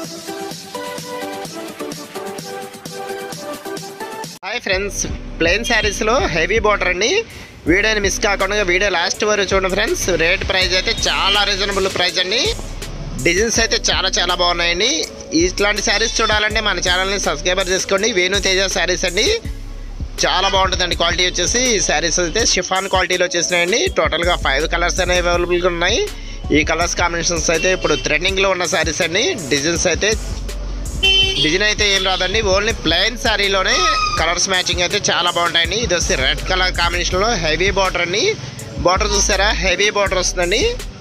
hi friends plain శారీస్లో heavy border అండి వీడియోని మిస్ కాకుండా వీడియో లాస్ట్ వరకు చూడండి ఫ్రెండ్స్ రేట్ ప్రైస్ అయితే చాలా రీజనబుల్ ప్రైస్ అండి డిజైన్స్ అయితే చాలా చాలా బాగున్నాయండి ఇట్లాంటి శారీస్ చూడాలంటే మన ఛానల్ని సబ్స్క్రైబర్ చేసుకోండి వేణు తేజ శారీస్ అండి చాలా బాగుంటుందండి క్వాలిటీ వచ్చేసి ఈ శారీస్ అయితే షిఫాన్ క్వాలిటీలో వచ్చేసినాయండి టోటల్గా ఫైవ్ కలర్స్ అనేవి అవైలబుల్గా ఉన్నాయి ఈ కలర్స్ కాంబినేషన్స్ అయితే ఇప్పుడు ట్రెండింగ్లో ఉన్న శారీస్ అండి డిజైన్స్ అయితే డిజైన్ అయితే ఏం రాదండి ఓన్లీ ప్లెయిన్ శారీలోనే కలర్స్ మ్యాచింగ్ అయితే చాలా బాగుంటాయండి ఇది వచ్చి రెడ్ కలర్ కాంబినేషన్లో హెవీ బార్డర్ అండి బార్డర్ చూసారా హెవీ బార్డర్ వస్తుందండి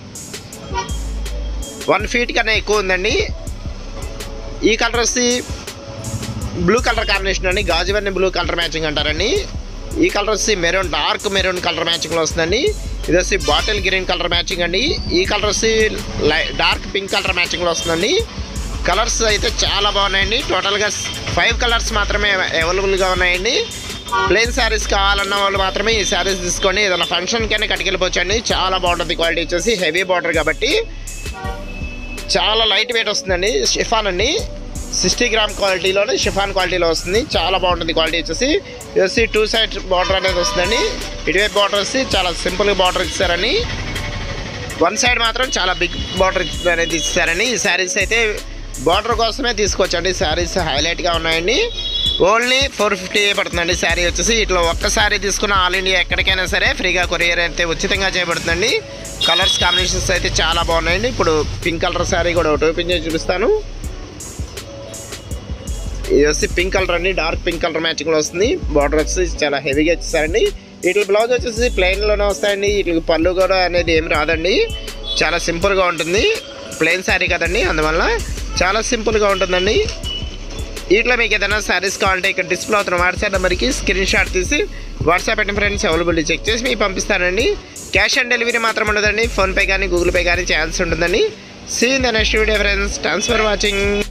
వన్ ఫీట్ కన్నా ఎక్కువ ఉందండి ఈ కలర్ వచ్చి బ్లూ కలర్ కాంబినేషన్ అండి గాజువన్నీ బ్లూ కలర్ మ్యాచింగ్ అంటారండి ఈ కలర్ వచ్చి మెరూన్ డార్క్ మెరూన్ కలర్ మ్యాచింగ్లో వస్తుందండి ఇది వచ్చి బాటిల్ గ్రీన్ కలర్ మ్యాచింగ్ అండి ఈ కలర్ వచ్చి లై డార్క్ పింక్ కలర్ మ్యాచింగ్లో వస్తుందండి కలర్స్ అయితే చాలా బాగున్నాయండి టోటల్గా ఫైవ్ కలర్స్ మాత్రమే అవైలబుల్గా ఉన్నాయండి ప్లెయిన్ శారీస్ కావాలన్న వాళ్ళు మాత్రమే ఈ శారీస్ తీసుకోండి ఏదైనా ఫంక్షన్కైనా కట్టుకెళ్ళిపోవచ్చండి చాలా బాగుంటుంది క్వాలిటీ వచ్చేసి హెవీ బార్డర్ కాబట్టి చాలా లైట్ వెయిట్ వస్తుందండి షిఫాన్ అండి సిక్స్టీ గ్రామ్ క్వాలిటీలోనే షిఫాన్ క్వాలిటీలో వస్తుంది చాలా బాగుంటుంది క్వాలిటీ వచ్చేసి ఇది వచ్చి టూ సైడ్ బార్డర్ అనేది వస్తుందండి ఇటువైపు బార్డర్ వచ్చి చాలా సింపుల్గా బార్డర్ ఇచ్చారని వన్ సైడ్ మాత్రం చాలా బిగ్ బార్డర్ అనేది ఇచ్చారని ఈ శారీస్ అయితే బార్డర్ కోసమే తీసుకోవచ్చండి శారీస్ హైలైట్గా ఉన్నాయండి ఓన్లీ ఫోర్ ఫిఫ్టీ పడుతుందండి శారీ వచ్చేసి ఇట్లా ఒక్క శారీ తీసుకున్న ఆల్ ఇండియా ఎక్కడికైనా సరే ఫ్రీగా కొరియర్ అయితే ఉచితంగా చేయబడుతుందండి కలర్స్ కాంబినేషన్స్ అయితే చాలా బాగున్నాయండి ఇప్పుడు పింక్ కలర్ శారీ కూడా ఒకటి ఓపెన్ చేసి చూపిస్తాను ఇది వచ్చి పింక్ కలర్ అండి డార్క్ పింక్ కలర్ మ్యాచింగ్లో వస్తుంది బార్డర్ వచ్చి చాలా హెవీగా ఇచ్చేసారండి వీటి బ్లౌజ్ వచ్చేసి ప్లెయిన్లోనే వస్తాయండి వీటికి పళ్ళు కూడా అనేది ఏమి రాదండి చాలా సింపుల్గా ఉంటుంది ప్లెయిన్ శారీ కదండి అందువల్ల చాలా సింపుల్గా ఉంటుందండి వీటిలో మీకు ఏదైనా శారీస్ కావాలంటే ఇక్కడ డిస్ప్లే అవుతున్న వాట్సాప్ నెంబర్కి స్క్రీన్ షాట్ తీసి వాట్సాప్ పెట్టిన ఫ్రెండ్స్ అవైలబిలిటీ చెక్ చేసి మీకు పంపిస్తానండి క్యాష్ ఆన్ డెలివరీ మాత్రం ఉండదండి ఫోన్పే కానీ గూగుల్ పే కానీ చేయాల్సి ఉంటుందండి see the next video friends thanks for watching